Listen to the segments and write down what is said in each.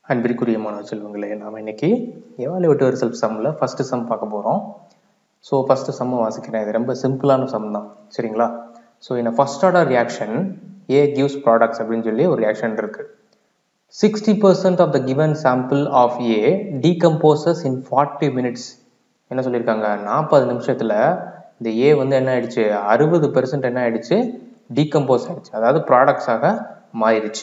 அன்பிற்குரிய மாணவ செல்வங்களே நாம் இன்னைக்கு evaluative result sum first sum பார்க்க போகிறோம் ஸோ ஃபஸ்ட்டு சம்மை வாசிக்கிறேன் இது ரொம்ப சிம்பிளான சம் தான் சரிங்களா ஸோ இந்த first order reaction A gives products அப்படின்னு சொல்லி ஒரு ரியாக்ஷன் இருக்கு sixty percent of the given sample of A decomposes in forty minutes என்ன சொல்லியிருக்காங்க நாற்பது நிமிஷத்தில் இந்த ஏ வந்து என்ன ஆயிடுச்சு அறுபது பெர்சன்ட் என்ன ஆயிடுச்சு டீகம்போஸ் ஆயிடுச்சு அதாவது ப்ராடக்ட்ஸாக மாறிடுச்சு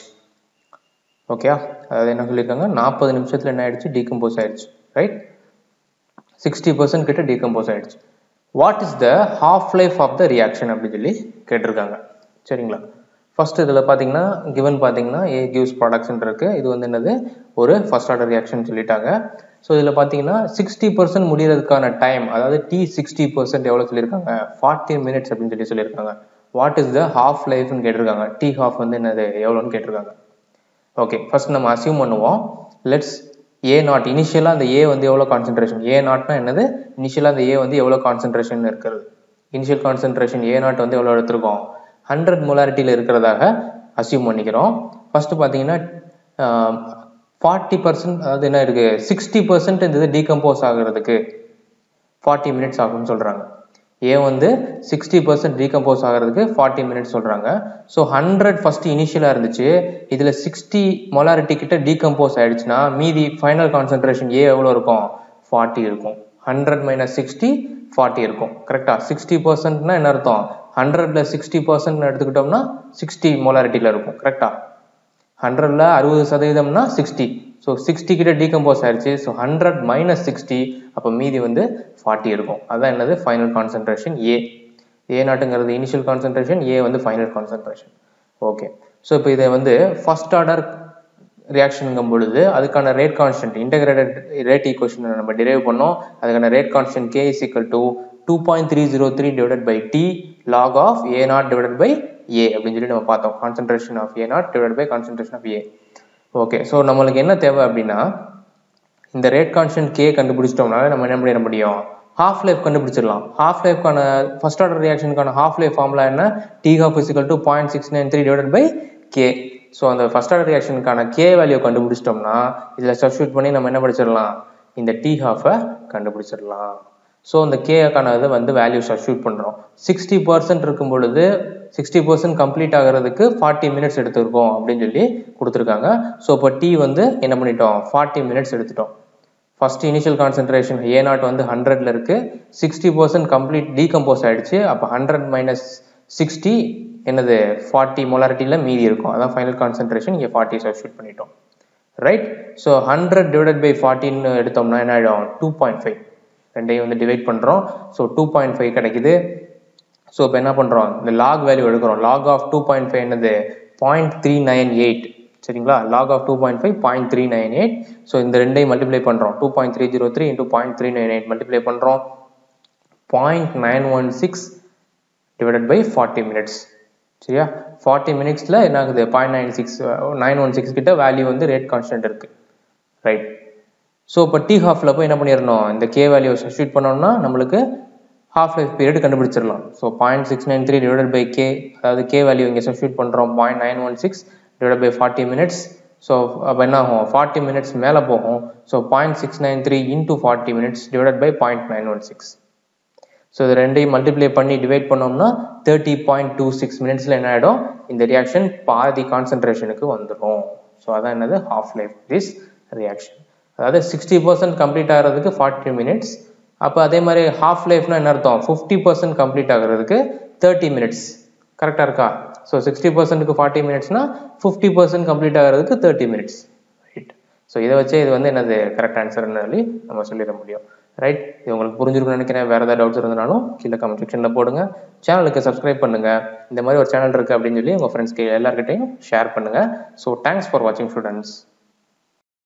ஓகே அதாவது என்ன சொல்லியிருக்காங்க நாற்பது நிமிஷத்தில் என்ன ஆயிடுச்சு டீகம்போஸ் ஆயிடுச்சு ரைட் சிக்ஸ்டி பர்சன்ட் கிட்ட டீகம்போஸ் ஆயிடுச்சு what is the half life of the reaction அப்படின்னு சொல்லி கேட்டிருக்காங்க சரிங்களா ஃபர்ஸ்ட் இதில் பார்த்தீங்கன்னா கிவன் பார்த்தீங்கன்னா ஏ கிவ்ஸ் ப்ராடக்ட்ஸ்ன்னு இருக்கு இது வந்து என்னது ஒரு ஃபர்ஸ்ட் ஆர்டர் ரியாக்ஷன் சொல்லிட்டாங்க ஸோ இதில் பார்த்தீங்கன்னா சிக்ஸ்டி பர்சன்ட் முடியறதுக்கான டைம் அதாவது டி சிக்ஸ்டி பர்சன்ட் எவ்வளோ சொல்லியிருக்காங்க ஃபார்ட்டி மினிட்ஸ் அப்படின்னு சொல்லி சொல்லியிருக்காங்க வாட் இஸ் த ஹாஃப் லைஃப்னு கேட்டிருக்காங்க டி ஹாஃப் வந்து என்னது எவ்வளோன்னு கேட்டிருக்காங்க ஓகே ஃபர்ஸ்ட் நம்ம அசியூம் பண்ணுவோம் லெட்ஸ் ஏ நாட் இனிஷியலாக அந்த ஏ வந்து எவ்வளோ கான்சென்ட்ரேஷன் ஏ நாட்னா என்னது இனிஷியலாக அந்த ஏ வந்து எவ்வளோ கான்சென்ட்ரேஷன் இருக்கிறது இனிஷியல் கான்சென்ட்ரேஷன் ஏ நாட் வந்து எவ்வளோ எடுத்திருக்கோம் ஹண்ட்ரட் மொலாரிட்டியில் இருக்கிறதாக அசியூம் பண்ணிக்கிறோம் ஃபர்ஸ்ட் பார்த்தீங்கன்னா ஃபார்ட்டி பர்சன்ட் அதாவது என்ன இருக்கு சிக்ஸ்டி பர்சன்ட் இந்த இது டீகம்போஸ் ஆகுறதுக்கு ஃபார்ட்டி மினிட்ஸ் ஆகும்னு சொல்கிறாங்க ஏ வந்து சிக்ஸ்டி பர்சன்ட் டீகம்போஸ் ஆகிறதுக்கு ஃபார்ட்டி மினிட்ஸ் சொல்கிறாங்க ஸோ ஹண்ட்ரட் ஃபஸ்ட்டு இனிஷியலாக இருந்துச்சு இதில் சிக்ஸ்டி மொலாரிட்டி கிட்ட டீகம்போஸ் ஆயிடுச்சுன்னா மீதி ஃபைனல் கான்சன்ட்ரேஷன் ஏ எவ்வளோ இருக்கும் ஃபார்ட்டி இருக்கும் ஹண்ட்ரட் மைனஸ் சிக்ஸ்டி ஃபார்ட்டி இருக்கும் கரெக்டாக சிக்ஸ்டி பர்சன்ட்னா என்ன அர்த்தம் ஹண்ட்ரட்ல சிக்ஸ்டி பர்சன்ட் எடுத்துக்கிட்டோம்னா சிக்ஸ்டி மொலாரிட்டியில் இருக்கும் கரெக்டாக ஹண்ட்ரட்ல அறுபது சதவீதம்னா சிக்ஸ்டி ஸோ சிக்ஸ்டி கிட்ட டீகம்போஸ் ஆயிடுச்சு ஸோ ஹண்ட்ரட் மைனஸ் சிக்ஸ்டி அப்போ மீதி வந்து ஃபார்ட்டி இருக்கும் அதான் என்னது ஃபைனல் கான்சன்ட்ரேஷன் ஏ ஏ நாட்டுங்கிறது இனிஷியல் கான்சன்ட்ரேஷன் ஏ வந்து ஃபைனல் கான்சன்ட்ரேஷன் ஓகே ஸோ இப்போ இதை வந்து ஃபர்ஸ்ட் ஆர்டர் ரியாக்ஷனுங்கும் பொழுது அதுக்கான rate constant integrated rate equation நம்ம டிரைவ் பண்ணோம் அதுக்கான rate constant K is equal to two point three zero three divided by T log of A naught divided by A அப்படின்னு சொல்லி நம்ம பார்த்தோம் concentration of A naught divide by concentration of A okay so நம்மளுக்கு என்ன தேவை அப்படின்னா இந்த rate constant K கண்டுபிடிச்சிட்டோம்னால நம்ம என்ன பண்ணிட முடியும் ஹாஃப் லைஃப் கண்டுபிடிச்சிடலாம் ஹாஃப் லைஃப்கான ஃபர்ஸ்ட் ஆர்டர் ரியாக்ஷனுக்கான ஹாஃப் லைஃப் ஃபார்முலா என்ன T half is equal to point six nine three divide by K so அந்த ஃபர்ஸ்ட் ஆர்டர் ரியாக்ஷனுக்கான கே வேல்யூ கண்டுபிடிச்சிட்டோம்னா இதில் சப்ஸ்டியூட் பண்ணி நம்ம என்ன படிச்சிடலாம் இந்த டி ஹாஃபை கண்டுபிடிச்சிடலாம் ஸோ இந்த கேக்கான இதை வந்து வேல்யூ சப்ஸ்டியூட் பண்ணுறோம் சிக்ஸ்டி பர்சன்ட் இருக்கும் பொழுது சிக்ஸ்டி பர்சன்ட் கம்ப்ளீட் ஆகிறதுக்கு ஃபார்ட்டி மினிட்ஸ் எடுத்துருக்கோம் அப்படின்னு சொல்லி கொடுத்துருக்காங்க ஸோ இப்போ டி வந்து என்ன பண்ணிட்டோம் ஃபார்ட்டி மினிட்ஸ் எடுத்துட்டோம் first initial concentration A naught வந்து ஹண்ட்ரட்ல இருக்கு சிக்ஸ்டி பர்சன்ட் கம்ப்ளீட் டீகம்போஸ் ஆயிடுச்சு அப்போ ஹண்ட்ரட் மைனஸ் சிக்ஸ்டி என்னது ஃபார்ட்டி மொலாரிட்டியில் மீதி இருக்கும் அதான் ஃபைனல் கான்சென்ட்ரேஷன் இங்கே ஃபார்ட்டி சப்ஸ்டியூட் பண்ணிட்டோம் right so hundred divided by ஃபார்ட்டின்னு எடுத்தோம்னா என்ன ஆகிடும் டூ பாயிண்ட் ஃபைவ் ரெண்டையும் வந்து டிவைட் பண்ணுறோம் ஸோ டூ பாயிண்ட் ஃபைவ் கிடைக்குது ஸோ இப்போ என்ன பண்ணுறோம் இந்த லாக் வேல்யூ எடுக்கிறோம் log of two point five என்னது பாயிண்ட் த்ரீ நைன் எயிட் சரிங்களா log of two point five point three nine eight so இந்த ரெண்டையும் மல்டிப்ளை பண்ணுறோம் two point three zero three into point three nine eight multiply பண்ணுறோம் point nine one six divided by forty minutes சரியா forty மினிட்ஸில் என்ன ஆகுது point nine six nine one six கிட்ட value வந்து ரேட் கான்ஸ்டன்ட் இருக்கு ரைட் ஸோ இப்போ T ஹாஃபில் போய் என்ன பண்ணிடணும் இந்த கே வேல்யூ சப்ஸ்டியூட் பண்ணோம்னா நம்மளுக்கு ஹாஃப் லைஃப் பீரியட் கண்டுபிடிச்சிடலாம் so point six nine three divide by K அதாவது கே வேல்யூ இங்கே சப்ஸ்டியூட் பண்ணுறோம் point nine one six divide by forty minutes so அப்போ என்ன ஆகும் ஃபார்ட்டி மினிட்ஸ் மேலே போகும் so point six nine three into forty minutes divide by point nine one six so இது ரெண்டையும் மல்டிப்ளை பண்ணி டிவைட் பண்ணோம்னா தேர்ட்டி பாயிண்ட் டூ சிக்ஸ் மினிட்ஸில் என்ன ஆகிடும் இந்த ரியாக்ஷன் பாதி கான்சன்ட்ரேஷனுக்கு வந்துடும் ஸோ அதான் என்னது ஹாஃப் லைஃப் திஸ் ரியாக்ஷன் அதாவது சிக்ஸ்டி பர்சன்ட் கம்ப்ளீட் ஆகிறதுக்கு ஃபார்ட்டி மினிட்ஸ் அப்போ அதே மாதிரி ஹாஃப் லைஃப்னா என்ன அர்த்தம் ஃபிஃப்டி பர்சன்ட் கம்ப்ளீட் ஆகிறதுக்கு தேர்ட்டி மினிட்ஸ் கரெக்டாக இருக்கா ஸோ சிக்ஸ்டி பர்சன்ட்டுக்கு ஃபார்ட்டி மினிட்ஸ்னா ஃபிஃப்டி பர்சன்ட் கம்ப்ளீட் ஆகிறதுக்கு தேர்ட்டி மினிட்ஸ் ரைட் ஸோ இதை வச்சே இது வந்து என்னது கரெக்ட் ஆன்சர்னு சொல்லி நம்ம சொல்லிட முடியும் ரைட் இது உங்களுக்கு புரிஞ்சிருக்கும்னு நினைக்கிறேன் வேறு ஏதாவது டவுட்ஸ் இருந்தாலும் கீழே கமெண்ட் செக்ஷனில் போடுங்க சேனலுக்கு சப்ஸ்கிரைப் பண்ணுங்க இந்த மாதிரி ஒரு சேனல் இருக்குது அப்படின்னு சொல்லி உங்கள் ஃப்ரெண்ட்ஸ்க்கு எல்லாருக்கிட்டையும் ஷேர் பண்ணுங்க ஸோ தேங்க்ஸ் ஃபார் வாட்சிங் ஸ்டூடெண்ட்ஸ்